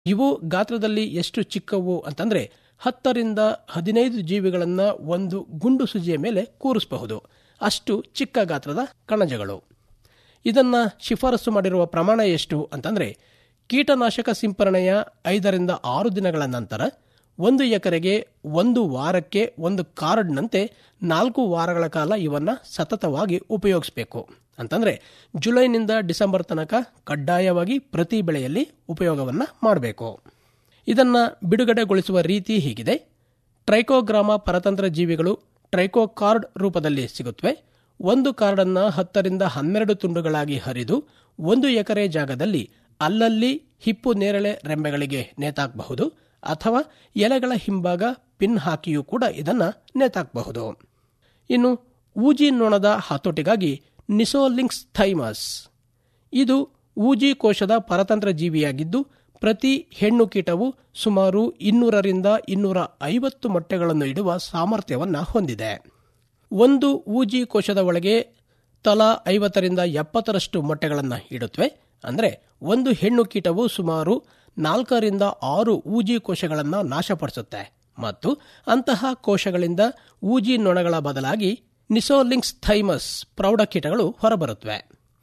ಇವು ಗಾತ್ರದಲ್ಲಿ ಎಷ್ಟು ಚಿಕ್ಕವು ಅಂತಂದ್ರೆ ಹತ್ತರಿಂದ ಹದಿನೈದು ಜೀವಿಗಳನ್ನ ಒಂದು ಗುಂಡು ಸುಜಿಯ ಮೇಲೆ ಕೂರಿಸಬಹುದು ಅಷ್ಟು ಚಿಕ್ಕ ಗಾತ್ರದ ಕಣಜಗಳು ಇದನ್ನ ಶಿಫಾರಸು ಮಾಡಿರುವ ಪ್ರಮಾಣ ಎಷ್ಟು ಅಂತಂದ್ರೆ ಕೀಟನಾಶಕ ಸಿಂಪರಣೆಯ ಐದರಿಂದ ಆರು ದಿನಗಳ ನಂತರ ಒಂದು ಎಕರೆಗೆ ಒಂದು ವಾರಕ್ಕೆ ಒಂದು ಕಾರ್ಡ್ನಂತೆ ನಾಲ್ಕು ವಾರಗಳ ಕಾಲ ಇವನ್ನ ಸತತವಾಗಿ ಉಪಯೋಗಿಸಬೇಕು ಅಂತಂದ್ರೆ ಜುಲೈನಿಂದ ಡಿಸೆಂಬರ್ ತನಕ ಕಡ್ಡಾಯವಾಗಿ ಪ್ರತಿ ಬೆಳೆಯಲ್ಲಿ ಉಪಯೋಗವನ್ನ ಮಾಡಬೇಕು ಇದನ್ನ ಬಿಡುಗಡೆಗೊಳಿಸುವ ರೀತಿ ಹೀಗಿದೆ ಟ್ರೈಕೋಗ್ರಾಮ ಪರತಂತ್ರ ಜೀವಿಗಳು ಟ್ರೈಕೋಕಾರ್ಡ್ ರೂಪದಲ್ಲಿ ಸಿಗುತ್ತವೆ ಒಂದು ಕಾರ್ಡನ್ನ ಹತ್ತರಿಂದ ಹನ್ನೆರಡು ತುಂಡುಗಳಾಗಿ ಹರಿದು ಒಂದು ಎಕರೆ ಜಾಗದಲ್ಲಿ ಅಲ್ಲಲ್ಲಿ ಹಿಪ್ಪು ನೇರಳೆ ರೆಂಬೆಗಳಿಗೆ ನೇತಾಕಬಹುದು ಅಥವಾ ಎಲೆಗಳ ಹಿಂಭಾಗ ಪಿನ್ ಹಾಕಿಯೂ ಕೂಡ ಇದನ್ನ ನೇತಾಕಬಹುದು ಇನ್ನು ಊಜಿ ನೊಣದ ಹತೋಟಿಗಾಗಿ ನಿಸೋಲಿಂಕ್ಸ್ ಥೈಮಸ್ ಇದು ಊಜಿ ಕೋಶದ ಪರತಂತ್ರ ಜೀವಿಯಾಗಿದ್ದು ಪ್ರತಿ ಹೆಣ್ಣು ಕೀಟವು ಸುಮಾರು ಇನ್ನೂರರಿಂದ ಇನ್ನೂರ ಐವತ್ತು ಮೊಟ್ಟೆಗಳನ್ನು ಇಡುವ ಸಾಮರ್ಥ್ಯವನ್ನ ಹೊಂದಿದೆ ಒಂದು ಊಜಿ ಕೋಶದ ಒಳಗೆ ತಲಾ ಐವತ್ತರಿಂದ ಎಪ್ಪತ್ತರಷ್ಟು ಮೊಟ್ಟೆಗಳನ್ನು ಇಡುತ್ತವೆ ಅಂದರೆ ಒಂದು ಹೆಣ್ಣು ಕೀಟವು ಸುಮಾರು ನಾಲ್ಕರಿಂದ ಆರು ಊಜಿ ಕೋಶಗಳನ್ನು ನಾಶಪಡಿಸುತ್ತೆ ಮತ್ತು ಅಂತಹ ಕೋಶಗಳಿಂದ ಊಜಿ ನೊಣಗಳ ಬದಲಾಗಿ ನಿಸೋಲಿಂಕ್ಸ್ ಥೈಮಸ್ ಪ್ರೌಢ ಕೀಟಗಳು ಹೊರಬರುತ್ತವೆ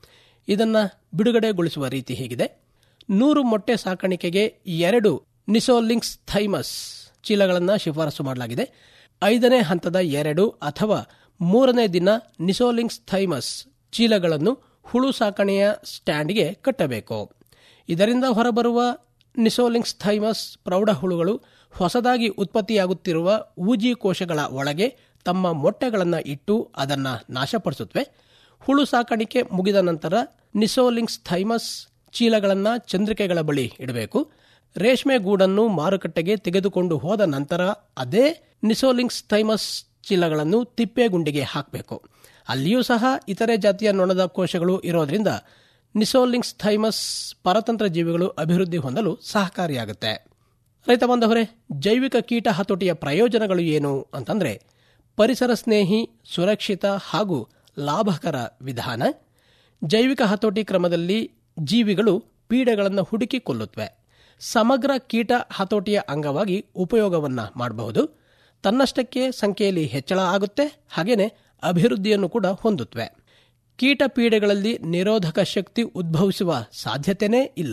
ಇದನ್ನ ಬಿಡುಗಡೆಗೊಳಿಸುವ ರೀತಿ ಹೀಗಿದೆ ನೂರು ಮೊಟ್ಟೆ ಸಾಕಾಣಿಕೆಗೆ ಎರಡು ನಿಸೋಲಿಂಕ್ಸ್ ಥೈಮಸ್ ಚೀಲಗಳನ್ನು ಶಿಫಾರಸು ಮಾಡಲಾಗಿದೆ ಐದನೇ ಹಂತದ ಎರಡು ಅಥವಾ ಮೂರನೇ ದಿನ ನಿಸೋಲಿಂಕ್ಸ್ ಥೈಮಸ್ ಚೀಲಗಳನ್ನು ಹುಳು ಸಾಕಣೆಯ ಸ್ಟ್ಯಾಂಡ್ಗೆ ಕಟ್ಟಬೇಕು ಇದರಿಂದ ಹೊರಬರುವ ನಿಸೋಲಿಂಕ್ಸ್ ಥೈಮಸ್ ಪ್ರೌಢ ಹುಳುಗಳು ಹೊಸದಾಗಿ ಉತ್ಪತ್ತಿಯಾಗುತ್ತಿರುವ ಊಜಿ ಕೋಶಗಳ ಒಳಗೆ ತಮ್ಮ ಮೊಟ್ಟೆಗಳನ್ನು ಇಟ್ಟು ಅದನ್ನು ನಾಶಪಡಿಸುತ್ತವೆ ಹುಳು ಸಾಕಾಣಿಕೆ ಮುಗಿದ ನಂತರ ನಿಸೋಲಿಂಕ್ಸ್ ಥೈಮಸ್ ಚೀಲಗಳನ್ನು ಚಂದ್ರಿಕೆಗಳ ಬಳಿ ಇಡಬೇಕು ರೇಷ್ಮೆ ಗೂಡನ್ನು ಮಾರುಕಟ್ಟೆಗೆ ತೆಗೆದುಕೊಂಡು ಹೋದ ನಂತರ ಅದೇ ನಿಸೋಲಿಂಕ್ಸ್ ಥೈಮಸ್ ಚೀಲಗಳನ್ನು ತಿಪ್ಪೆಗುಂಡಿಗೆ ಹಾಕಬೇಕು ಅಲ್ಲಿಯೂ ಸಹ ಇತರೆ ಜಾತಿಯ ನೊಣದ ಕೋಶಗಳು ಇರೋದ್ರಿಂದ ನಿಸೋಲಿಂಕ್ಸ್ ಥೈಮಸ್ ಪರತಂತ್ರ ಜೀವಿಗಳು ಅಭಿವೃದ್ಧಿ ಹೊಂದಲು ಸಹಕಾರಿಯಾಗುತ್ತೆ ರೈತ ಬಾಂಧವರೇ ಜೈವಿಕ ಕೀಟ ಹತೋಟಿಯ ಪ್ರಯೋಜನಗಳು ಏನು ಅಂತಂದ್ರೆ ಪರಿಸರ ಸ್ನೇಹಿ ಸುರಕ್ಷಿತ ಹಾಗೂ ಲಾಭಕರ ವಿಧಾನ ಜೈವಿಕ ಹತೋಟಿ ಕ್ರಮದಲ್ಲಿ ಜೀವಿಗಳು ಪೀಡೆಗಳನ್ನು ಹುಡುಕಿ ಕೊಲ್ಲುತ್ತವೆ ಸಮಗ್ರ ಕೀಟ ಹತೋಟಿಯ ಅಂಗವಾಗಿ ಉಪಯೋಗವನ್ನ ಮಾಡಬಹುದು ತನ್ನಷ್ಟಕ್ಕೆ ಸಂಖ್ಯೆಯಲ್ಲಿ ಹೆಚ್ಚಳ ಆಗುತ್ತೆ ಹಾಗೇನೆ ಅಭಿವೃದ್ಧಿಯನ್ನು ಕೂಡ ಹೊಂದುತ್ತವೆ ಕೀಟ ಪೀಡೆಗಳಲ್ಲಿ ನಿರೋಧಕ ಶಕ್ತಿ ಉದ್ಭವಿಸುವ ಸಾಧ್ಯತೆಯೇ ಇಲ್ಲ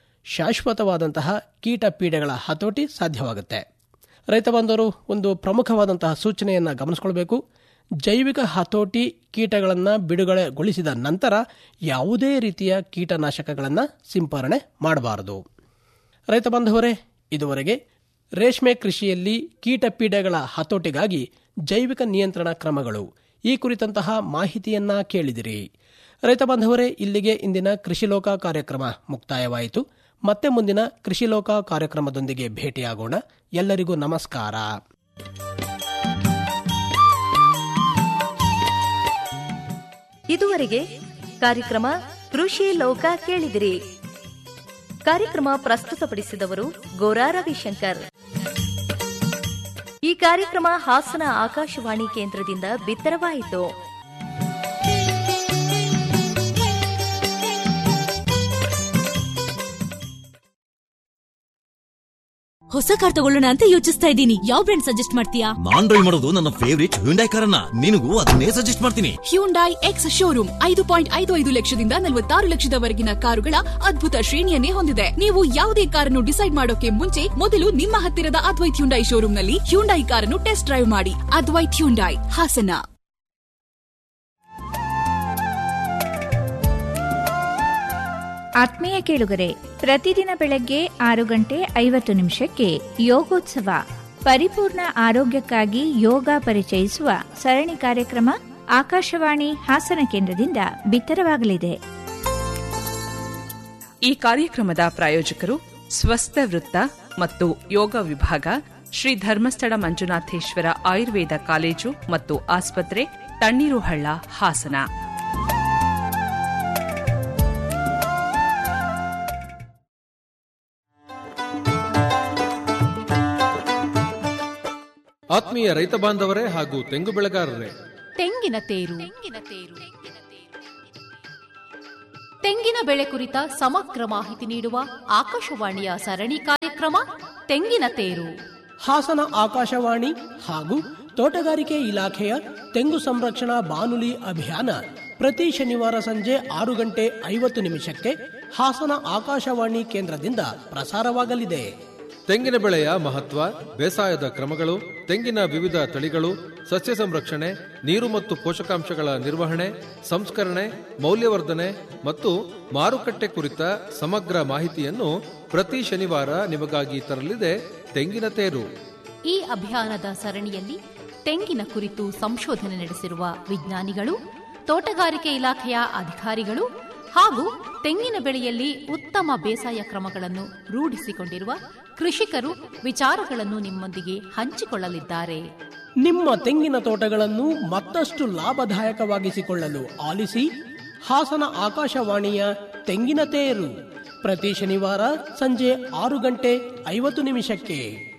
ಶಾಶ್ವತವಾದಂತಹ ಕೀಟ ಪೀಡೆಗಳ ಹತೋಟಿ ಸಾಧ್ಯವಾಗುತ್ತೆ ರೈತ ಬಾಂಧವರು ಒಂದು ಪ್ರಮುಖವಾದಂತಹ ಸೂಚನೆಯನ್ನು ಗಮನಿಸಿಕೊಳ್ಬೇಕು ಜೈವಿಕ ಹತೋಟಿ ಕೀಟಗಳನ್ನು ಬಿಡುಗಡೆಗೊಳಿಸಿದ ನಂತರ ಯಾವುದೇ ರೀತಿಯ ಕೀಟನಾಶಕಗಳನ್ನು ಸಿಂಪರಣೆ ಮಾಡಬಾರದು ರೈತ ಬಾಂಧವರೇ ಇದುವರೆಗೆ ರೇಷ್ಮೆ ಕೃಷಿಯಲ್ಲಿ ಕೀಟ ಪೀಡೆಗಳ ಹತೋಟಿಗಾಗಿ ಜೈವಿಕ ನಿಯಂತ್ರಣ ಕ್ರಮಗಳು ಈ ಕುರಿತಂತಹ ಮಾಹಿತಿಯನ್ನ ಕೇಳಿದಿರಿ ರೈತ ಬಾಂಧವರೇ ಇಲ್ಲಿಗೆ ಇಂದಿನ ಕೃಷಿ ಲೋಕ ಕಾರ್ಯಕ್ರಮ ಮುಕ್ತಾಯವಾಯಿತು ಮತ್ತೆ ಮುಂದಿನ ಕೃಷಿ ಲೋಕ ಕಾರ್ಯಕ್ರಮದೊಂದಿಗೆ ಭೇಟಿಯಾಗೋಣ ಎಲ್ಲರಿಗೂ ನಮಸ್ಕಾರ ಇದುವರೆಗೆ ಕಾರ್ಯಕ್ರಮ ಕೃಷಿ ಲೋಕ ಕೇಳಿದಿರಿ ಕಾರ್ಯಕ್ರಮ ಪ್ರಸ್ತುತಪಡಿಸಿದವರು ಗೋರಾ ರವಿಶಂಕರ್ ಈ ಕಾರ್ಯಕ್ರಮ ಹಾಸನ ಆಕಾಶವಾಣಿ ಕೇಂದ್ರದಿಂದ ಬಿತ್ತರವಾಯಿತು ಹೊಸ ಕಾರ್ ತಗೊಳ್ಳೋಣ ಅಂತ ಯೋಚಿಸ್ತಾ ಇದ್ದೀನಿ ಯಾವ ಬ್ರ್ಯಾಂಡ್ ಸಜೆಸ್ಟ್ ಮಾಡ್ತೀಯಾ ನಾನ್ ಡ್ರೈವ್ ಮಾಡೋದು ನನ್ನ ಫೇವರಿಟ್ ಹ್ಯುಂಡೈ ಕಾರನ್ನ ನಿನಗೂ ಅದನ್ನೇ ಸಜೆಸ್ಟ್ ಮಾಡ್ತೀನಿ ಹ್ಯೂಂಡೈ ಎಕ್ಸ್ ಶೋರೂಮ್ ಐದು ಪಾಯಿಂಟ್ ಐದು ಐದು ಲಕ್ಷದಿಂದ ನಲವತ್ತಾರು ಲಕ್ಷದವರೆಗಿನ ಕಾರುಗಳ ಅದ್ಭುತ ಶ್ರೇಣಿಯನ್ನೇ ಹೊಂದಿದೆ ನೀವು ಯಾವುದೇ ಕಾರನ್ನು ಡಿಸೈಡ್ ಮಾಡೋಕೆ ಮುಂಚೆ ಮೊದಲು ನಿಮ್ಮ ಹತ್ತಿರದ ಅದ್ವೈತ್ ಹ್ಯುಂಡೈ ಶೋರೂಮ್ನಲ್ಲಿ ಹ್ಯುಂಡೈ ಕಾರನ್ನು ಟೆಸ್ಟ್ ಡ್ರೈವ್ ಮಾಡಿ ಅದ್ವೈತ್ ಹ್ಯುಂಡೈ ಹಾಸನ ಆತ್ಮೀಯ ಕೇಳುಗರೆ ಪ್ರತಿದಿನ ಬೆಳಗ್ಗೆ ಆರು ಗಂಟೆ ಐವತ್ತು ನಿಮಿಷಕ್ಕೆ ಯೋಗೋತ್ಸವ ಪರಿಪೂರ್ಣ ಆರೋಗ್ಯಕ್ಕಾಗಿ ಯೋಗ ಪರಿಚಯಿಸುವ ಸರಣಿ ಕಾರ್ಯಕ್ರಮ ಆಕಾಶವಾಣಿ ಹಾಸನ ಕೇಂದ್ರದಿಂದ ಬಿತ್ತರವಾಗಲಿದೆ ಈ ಕಾರ್ಯಕ್ರಮದ ಪ್ರಾಯೋಜಕರು ಸ್ವಸ್ಥ ವೃತ್ತ ಮತ್ತು ಯೋಗ ವಿಭಾಗ ಶ್ರೀ ಧರ್ಮಸ್ಥಳ ಮಂಜುನಾಥೇಶ್ವರ ಆಯುರ್ವೇದ ಕಾಲೇಜು ಮತ್ತು ಆಸ್ಪತ್ರೆ ತಣ್ಣೀರುಹಳ್ಳ ಹಾಸನ ಆತ್ಮೀಯ ರೈತ ಬಾಂಧವರೇ ಹಾಗೂ ತೆಂಗು ಬೆಳೆಗಾರರೇ ತೆಂಗಿನ ತೇರು ತೆಂಗಿನ ಬೆಳೆ ಕುರಿತ ಸಮಗ್ರ ಮಾಹಿತಿ ನೀಡುವ ಆಕಾಶವಾಣಿಯ ಸರಣಿ ಕಾರ್ಯಕ್ರಮ ತೆಂಗಿನ ತೇರು ಹಾಸನ ಆಕಾಶವಾಣಿ ಹಾಗೂ ತೋಟಗಾರಿಕೆ ಇಲಾಖೆಯ ತೆಂಗು ಸಂರಕ್ಷಣಾ ಬಾನುಲಿ ಅಭಿಯಾನ ಪ್ರತಿ ಶನಿವಾರ ಸಂಜೆ ಆರು ಗಂಟೆ ಐವತ್ತು ನಿಮಿಷಕ್ಕೆ ಹಾಸನ ಆಕಾಶವಾಣಿ ಕೇಂದ್ರದಿಂದ ಪ್ರಸಾರವಾಗಲಿದೆ ತೆಂಗಿನ ಬೆಳೆಯ ಮಹತ್ವ ಬೇಸಾಯದ ಕ್ರಮಗಳು ತೆಂಗಿನ ವಿವಿಧ ತಳಿಗಳು ಸಸ್ಯ ಸಂರಕ್ಷಣೆ ನೀರು ಮತ್ತು ಪೋಷಕಾಂಶಗಳ ನಿರ್ವಹಣೆ ಸಂಸ್ಕರಣೆ ಮೌಲ್ಯವರ್ಧನೆ ಮತ್ತು ಮಾರುಕಟ್ಟೆ ಕುರಿತ ಸಮಗ್ರ ಮಾಹಿತಿಯನ್ನು ಪ್ರತಿ ಶನಿವಾರ ನಿಮಗಾಗಿ ತರಲಿದೆ ತೆಂಗಿನ ತೇರು ಈ ಅಭಿಯಾನದ ಸರಣಿಯಲ್ಲಿ ತೆಂಗಿನ ಕುರಿತು ಸಂಶೋಧನೆ ನಡೆಸಿರುವ ವಿಜ್ಞಾನಿಗಳು ತೋಟಗಾರಿಕೆ ಇಲಾಖೆಯ ಅಧಿಕಾರಿಗಳು ಹಾಗೂ ತೆಂಗಿನ ಬೆಳೆಯಲ್ಲಿ ಉತ್ತಮ ಬೇಸಾಯ ಕ್ರಮಗಳನ್ನು ರೂಢಿಸಿಕೊಂಡಿರುವ ಕೃಷಿಕರು ವಿಚಾರಗಳನ್ನು ನಿಮ್ಮೊಂದಿಗೆ ಹಂಚಿಕೊಳ್ಳಲಿದ್ದಾರೆ ನಿಮ್ಮ ತೆಂಗಿನ ತೋಟಗಳನ್ನು ಮತ್ತಷ್ಟು ಲಾಭದಾಯಕವಾಗಿಸಿಕೊಳ್ಳಲು ಆಲಿಸಿ ಹಾಸನ ಆಕಾಶವಾಣಿಯ ತೆಂಗಿನ ತೇರು ಪ್ರತಿ ಶನಿವಾರ ಸಂಜೆ ಆರು ಗಂಟೆ ಐವತ್ತು ನಿಮಿಷಕ್ಕೆ